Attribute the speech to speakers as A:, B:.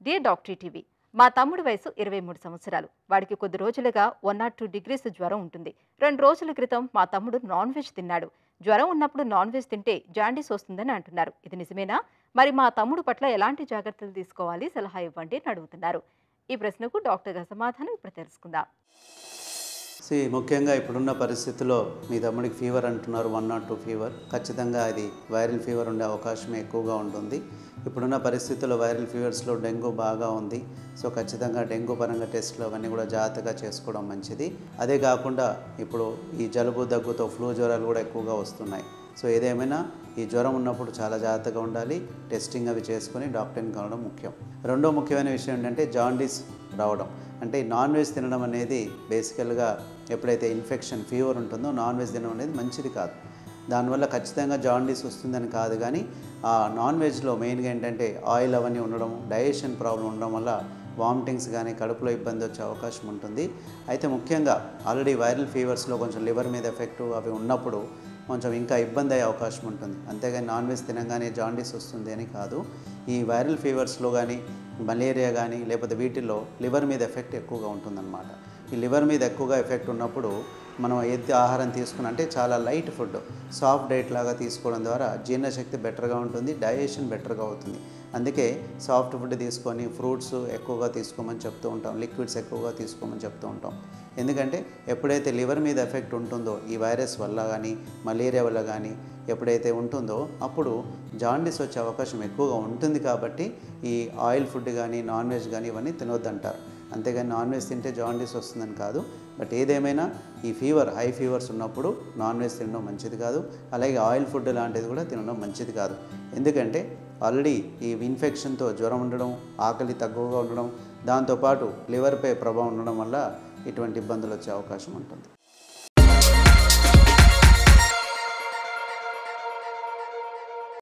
A: dear doctor TV మా తమ్ముడి వయసు ఇరవై మూడు సంవత్సరాలు వాడికి కొద్ది రోజులుగా వన్ నాట్ టూ డిగ్రీస్ జ్వరం ఉంటుంది రెండు రోజుల క్రితం మా తమ్ముడు నాన్ వెజ్ తిన్నాడు జ్వరం ఉన్నప్పుడు నాన్ వెజ్ తింటే జాండీస్ వస్తుందని అంటున్నారు ఇది నిజమేనా మరి మా తమ్ముడు పట్ల ఎలాంటి జాగ్రత్తలు తీసుకోవాలి సలహా ఇవ్వండి అని అడుగుతున్నారు ఈ ప్రశ్నకు డాక్టర్ గారి సమాధానం ఇప్పుడు తెలుసుకుందాం
B: సి ముఖ్యంగా ఇప్పుడున్న పరిస్థితుల్లో మీ తమ్ముడికి ఫీవర్ అంటున్నారు వన్ నాట్ టూ ఫీవర్ ఖచ్చితంగా అది వైరల్ ఫీవర్ ఉండే అవకాశం ఎక్కువగా ఉంటుంది ఇప్పుడున్న పరిస్థితుల్లో వైరల్ ఫీవర్స్లో డెంగ్యూ బాగా ఉంది సో ఖచ్చితంగా డెంగ్యూ పరంగా టెస్ట్లు అవన్నీ కూడా జాగ్రత్తగా చేసుకోవడం మంచిది అదే కాకుండా ఇప్పుడు ఈ జలుబు దగ్గుతో ఫ్లూ జ్వరాలు కూడా ఎక్కువగా వస్తున్నాయి సో ఏదేమైనా ఈ జ్వరం ఉన్నప్పుడు చాలా జాగ్రత్తగా ఉండాలి టెస్టింగ్ అవి చేసుకొని డాక్టర్ని కలవడం ముఖ్యం రెండో ముఖ్యమైన విషయం ఏంటంటే జాండీస్ రావడం అంటే నాన్ వెజ్ తినడం అనేది బేసికల్గా ఎప్పుడైతే ఇన్ఫెక్షన్ ఫీవర్ ఉంటుందో నాన్ వెజ్ తినడం అనేది మంచిది కాదు దానివల్ల ఖచ్చితంగా జాండీస్ వస్తుందని కాదు కానీ ఆ నాన్ వెజ్లో మెయిన్గా ఏంటంటే ఆయిల్ అవన్నీ ఉండడం డైజెషన్ ప్రాబ్లం ఉండడం వల్ల వామిటింగ్స్ కానీ కడుపులో ఇబ్బంది వచ్చే అవకాశం ఉంటుంది అయితే ముఖ్యంగా ఆల్రెడీ వైరల్ ఫీవర్స్లో కొంచెం లివర్ మీద ఎఫెక్ట్ అవి ఉన్నప్పుడు కొంచెం ఇంకా ఇబ్బంది అయ్యే అవకాశం ఉంటుంది అంతేగాని నాన్ వెజ్ తినగానే జాండీస్ వస్తుంది అని కాదు ఈ వైరల్ ఫీవర్స్లో కానీ మలేరియా కానీ లేకపోతే వీటిల్లో లివర్ మీద ఎఫెక్ట్ ఎక్కువగా ఉంటుందన్నమాట ఈ లివర్ మీద ఎక్కువగా ఎఫెక్ట్ ఉన్నప్పుడు మనం ఏది ఆహారం తీసుకున్నా అంటే చాలా లైట్ ఫుడ్ సాఫ్ట్ డైట్ లాగా తీసుకోవడం ద్వారా జీర్ణశక్తి బెటర్గా ఉంటుంది డైజెషన్ బెటర్గా అవుతుంది అందుకే సాఫ్ట్ ఫుడ్ తీసుకొని ఫ్రూట్స్ ఎక్కువగా తీసుకోమని చెప్తూ ఉంటాం లిక్విడ్స్ ఎక్కువగా తీసుకోమని చెప్తూ ఉంటాం ఎందుకంటే ఎప్పుడైతే లివర్ మీద ఎఫెక్ట్ ఉంటుందో ఈ వైరస్ వల్ల కానీ మలేరియా వల్ల కానీ ఎప్పుడైతే ఉంటుందో అప్పుడు జాండీస్ వచ్చే అవకాశం ఎక్కువగా ఉంటుంది కాబట్టి ఈ ఆయిల్ ఫుడ్ కానీ నాన్ వెజ్ కానీ ఇవన్నీ తినొద్దంటారు అంతేగాని నాన్ వెజ్ తింటే జాండీస్ వస్తుందని కాదు బట్ ఏదేమైనా ఈ ఫీవర్ హై ఫీవర్స్ ఉన్నప్పుడు నాన్ వెజ్ తినడం మంచిది కాదు అలాగే ఆయిల్ ఫుడ్ లాంటిది కూడా తినడం మంచిది కాదు ఎందుకంటే ఆల్రెడీ ఈ ఇన్ఫెక్షన్తో జ్వరం ఉండడం ఆకలి తక్కువగా ఉండడం దాంతోపాటు లివర్పై ప్రభావం ఉండడం వల్ల ఇటువంటి ఇబ్బందులు వచ్చే అవకాశం ఉంటుంది